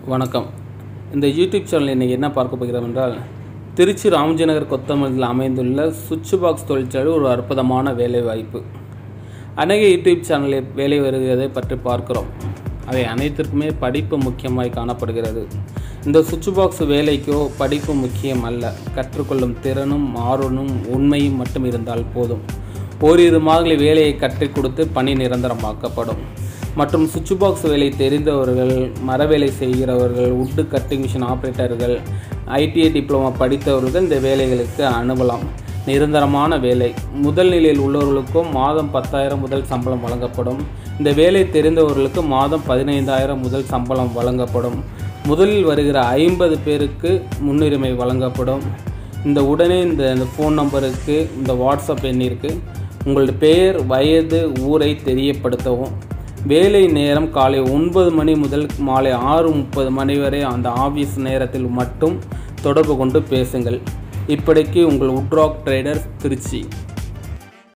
வணக்கம் இந்த YouTube channel இன்றைக்கி என்ன பார்க்க போகிறோம் என்றால் திருச்சி ராமஜி நகர் கொத்தமல்லியில் அமைந்துள்ள சுவிட்ச் பாக்ஸ் தொழிற்சாலை ஒரு அற்புதமான வேலை வாய்ப்பு அநேக யூடியூப் சேனலில் வேலை வருகிறதை பற்றி பார்க்கிறோம் அவை அனைத்திற்குமே படிப்பு முக்கியமாய் காணப்படுகிறது இந்த சுவிட்ச் பாக்ஸ் வேலைக்கோ படிப்பு முக்கியம் அல்ல கற்றுக்கொள்ளும் திறனும் ஆர்வமும் உண்மையும் மட்டும் இருந்தால் போதும் ஓரிரு மாதங்களில் வேலையை கற்றுக் கொடுத்து பணி நிரந்தரமாக்கப்படும் மற்றும் சுவிட்ச் பாக்ஸ் வேலை தெரிந்தவர்கள் மரவேலை செய்கிறவர்கள் உட்டு கட்டிங் மிஷின் ஆப்ரேட்டர்கள் ஐடிஐ டிப்ளமா படித்தவர்கள் இந்த வேலைகளுக்கு அணுகலாம் நிரந்தரமான வேலை முதல் நிலையில் உள்ளவர்களுக்கும் மாதம் பத்தாயிரம் முதல் சம்பளம் வழங்கப்படும் இந்த வேலை தெரிந்தவர்களுக்கு மாதம் பதினைந்தாயிரம் முதல் சம்பளம் வழங்கப்படும் முதலில் வருகிற ஐம்பது பேருக்கு முன்னுரிமை வழங்கப்படும் இந்த உடனே இந்த இந்த ஃபோன் நம்பருக்கு இந்த வாட்ஸ்அப் எண்ணிற்கு உங்களுடைய பெயர் வயது ஊரை தெரியப்படுத்தவும் வேலை நேரம் காலை ஒன்பது மணி முதல் மாலை ஆறு முப்பது மணி வரை அந்த ஆஃபீஸ் நேரத்தில் மட்டும் தொடர்பு கொண்டு பேசுங்கள் இப்படிக்கு உங்கள் உட்ராக் ட்ரேடர் திருச்சி